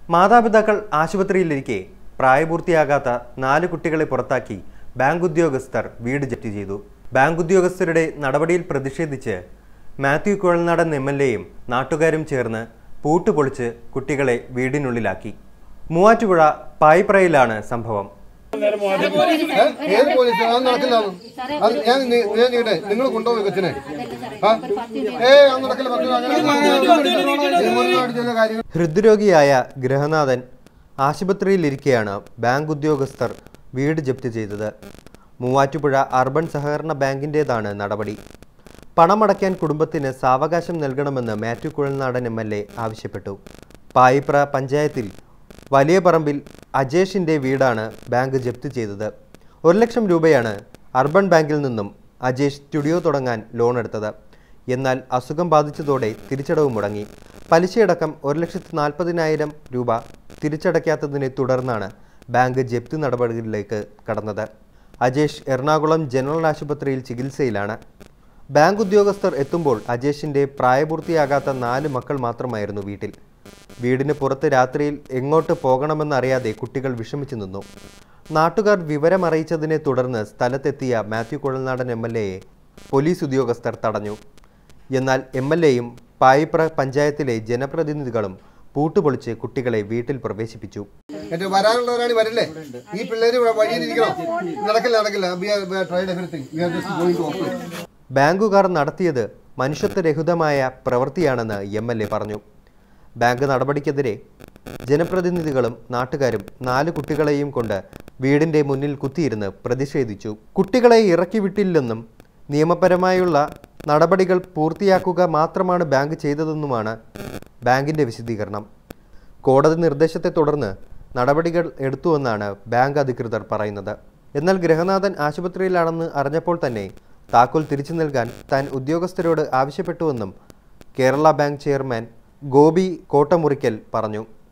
മാതാപിതാക്കൾ ആശുപത്രിയിലിരിക്കെ പ്രായപൂർത്തിയാകാത്ത നാല് കുട്ടികളെ പുറത്താക്കി ബാങ്ക് ഉദ്യോഗസ്ഥർ വീട് ജപ്തി ചെയ്തു ബാങ്ക് ഉദ്യോഗസ്ഥരുടെ നടപടിയിൽ പ്രതിഷേധിച്ച് മാത്യു കുഴൽനാടൻ എം എൽ എയും നാട്ടുകാരും ചേർന്ന് പൂട്ടുപൊളിച്ച് കുട്ടികളെ വീടിനുള്ളിലാക്കി മൂവാറ്റുപുഴ പായിപ്രയിലാണ് സംഭവം ഏത് പോലീസ് അത് നടക്കില്ല അത്. അത് ഞാൻ നി- ഞാൻ ചെയ്യട്ടെ നിങ്ങൾ കൊണ്ടുപോയി കൊച്ചിനെ ആ? ഏ അത് നടക്കില്ല ഭക്ഷണം അങ്ങനെ തീരുമാനമായിട്ട് കാര്യങ്ങൾ ഹൃദ്രോഗിയായ ഗൃഹനാഥൻ ആശുപത്രിയിലിരിക്കെയാണ് ബാങ്ക് ഉദ്യോഗസ്ഥർ വീട് ജപ്തി ചെയ്തത് മൂവാറ്റുപുഴ അർബൻ സഹകരണ ബാങ്കിൻ്റേതാണ് നടപടി പണമടയ്ക്കാൻ കുടുംബത്തിന് സാവകാശം നൽകണമെന്ന് Mathew Kuzhalnadan M L A ആവശ്യപ്പെട്ടു പായിപ്ര പഞ്ചായത്തിൽ വലിയ പറമ്പിൽ അജേഷിൻ്റെ വീടാണ് ബാങ്ക് ജപ്തി ചെയ്തത് ഒരു ലക്ഷം രൂപയാണ് അർബൻ ബാങ്കിൽ നിന്നും അജേഷ് സ്റ്റുഡിയോ തുടങ്ങാൻ ലോൺ എടുത്തത് എന്നാൽ അസുഖം ബാധിച്ചതോടെ തിരിച്ചടവ് മുടങ്ങി പലിശയടക്കം ഒരു ലക്ഷത്തി നാൽപ്പതിനായിരം രൂപ തിരിച്ചടയ്ക്കാത്തതിനെ തുടർന്നാണ് ബാങ്ക് ജപ്തി നടപടികളിലേക്ക് കടന്നത് അജേഷ് എറണാകുളം ജനറൽ ആശുപത്രിയിൽ ചികിത്സയിലാണ് ബാങ്ക് ഉദ്യോഗസ്ഥർ എത്തുമ്പോൾ അജേഷിന്റെ പ്രായപൂർത്തിയാകാത്ത നാല് മക്കൾ മാത്രമായിരുന്നു വീട്ടിൽ വീടിന് പുറത്ത് രാത്രിയിൽ എങ്ങോട്ട് പോകണമെന്നറിയാതെ കുട്ടികൾ വിഷമിച്ചു നിന്നു നാട്ടുകാർ വിവരമറിയിച്ചതിനെ തുടർന്ന് സ്ഥലത്തെത്തിയ മാത്യു കുഴൽനാടൻ എം എൽ എയെ പോലീസ് ഉദ്യോഗസ്ഥർ തടഞ്ഞു എന്നാൽ എം എൽ എയും പായിപ്ര പഞ്ചായത്തിലെ ജനപ്രതിനിധികളും പൂട്ടുപൊളിച്ച് കുട്ടികളെ വീട്ടിൽ പ്രവേശിപ്പിച്ചു എന്നിട്ട് വരാനുള്ളവരാണ് വരില്ലേ ഈ പിള്ളേര് വഴിയിലിരിക്കണം നടക്കില്ല നടക്കില്ല We are- we are tried everything. We are just going to operate. ബാങ്കുകാർ നടത്തിയത് മനുഷ്യത്വരഹിതമായ പ്രവൃത്തിയാണെന്ന് എം എൽ എ പറഞ്ഞു ബാങ്ക് നടപടിക്കെതിരെ ജനപ്രതിനിധികളും നാട്ടുകാരും നാല് കുട്ടികളെയും കൊണ്ട് വീടിന്റെ മുന്നിൽ കുത്തിയിരുന്ന് പ്രതിഷേധിച്ചു കുട്ടികളെ ഇറക്കി വിട്ടില്ലെന്നും നിയമപരമായുള്ള നടപടികൾ പൂർത്തിയാക്കുക മാത്രമാണ് ബാങ്ക് ചെയ്തതെന്നുമാണ് ബാങ്കിന്റെ വിശദീകരണം കോടതി നിർദ്ദേശത്തെ തുടർന്ന് നടപടികൾ എടുത്തുവെന്നാണ് ബാങ്ക് അധികൃതർ പറയുന്നത് എന്നാൽ ഗൃഹനാഥൻ ആശുപത്രിയിലാണെന്ന് അറിഞ്ഞപ്പോൾ തന്നെ താക്കോൽ തിരിച്ചു നൽകാൻ താൻ ഉദ്യോഗസ്ഥരോട് ആവശ്യപ്പെട്ടുവെന്നും കേരള ബാങ്ക് ചെയർമാൻ ഗോപി കോട്ടമുറിക്കൽ പറഞ്ഞു